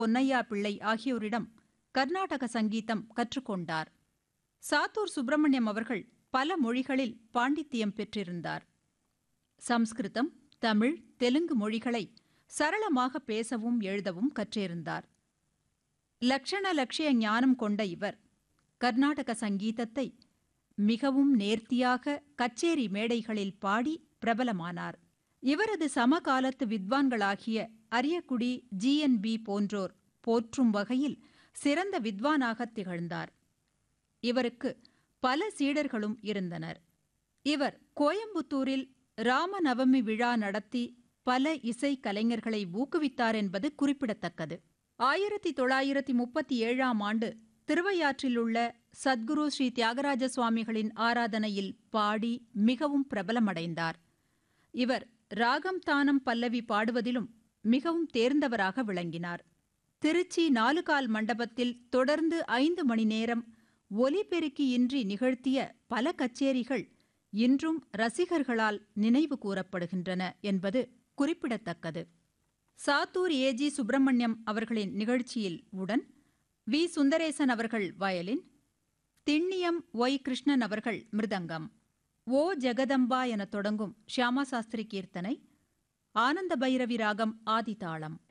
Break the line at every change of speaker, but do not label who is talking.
பொன்னையா பிள்ளை ஆகியோரிடம் கர்நாடக சங்கீதம் கற்றுக்கொண்டார் சாத்தூர் சுப்பிரமணியம் அவர்கள் பல மொழிகளில் பாண்டித்தியம் பெற்றிருந்தார் சம்ஸ்கிருதம் தமிழ் தெலுங்கு மொழிகளை சரளமாக பேசவும் எழுதவும் கற்றிருந்தார் லக்ஷண லட்சிய ஞானம் கொண்ட இவர் கர்நாடக சங்கீதத்தை மிகவும் நேர்த்தியாக கச்சேரி மேடைகளில் பாடி பிரபலமானார் இவரது சமகாலத்து வித்வான்களாகிய அரியக்குடி ஜிஎன்பி போன்றோர் போற்றும் வகையில் சிறந்த வித்வானாகத் திகழ்ந்தார் இவருக்கு பல சீடர்களும் இருந்தனர் இவர் கோயம்புத்தூரில் ராமநவமி விழா நடத்தி பல இசை கலைஞர்களை ஊக்குவித்தார் என்பது குறிப்பிடத்தக்கது ஆயிரத்தி தொள்ளாயிரத்தி முப்பத்தி ஏழாம் ஆண்டு திருவையாற்றிலுள்ள சத்குரு ஸ்ரீ தியாகராஜ சுவாமிகளின் ஆராதனையில் பாடி மிகவும் பிரபலமடைந்தார் இவர் ராகம் தானம் பல்லவி பாடுவதிலும் மிகவும் தேர்ந்தவராக விளங்கினார் திருச்சி நாலுகால் மண்டபத்தில் தொடர்ந்து ஐந்து மணி நேரம் ஒலிபெருக்கியின்றி நிகழ்த்திய பல கச்சேரிகள் இன்றும் ரசிகர்களால் நினைவு கூறப்படுகின்றன என்பது குறிப்பிடத்தக்கது சாத்தூர் ஏஜி சுப்பிரமணியம் அவர்களின் நிகழ்ச்சியில் உடன் வி சுந்தரேசன் அவர்கள் வயலின் திண்ணியம் ஒய் கிருஷ்ணன் அவர்கள் மிருதங்கம் ஓ ஜெகதம்பா என தொடங்கும் ஷியாமா சாஸ்திரி கீர்த்தனை ஆனந்த பைரவி ராகம் ஆதிதாளம்